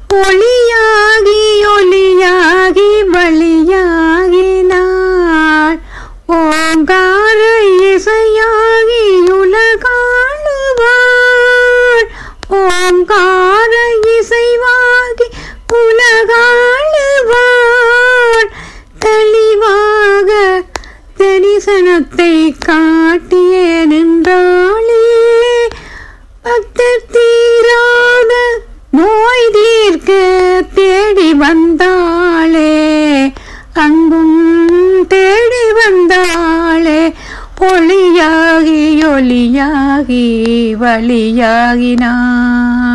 ஒளியாகி ஒளியாகி வழியாகினாள் ஓங்கார இசையாகி உலகாளுவாள் ஓங்கார இசைவாகி உலகாளுவாள் தெளிவாக தரிசனத்தை காட்டியே நின்றாளே பக்தர் தீராத நோய் தீர்க்க தேடி வந்தாளே அங்கும் தேடி வந்தாளே ஒளியாகி ஒளியாகி வழியாகினாள்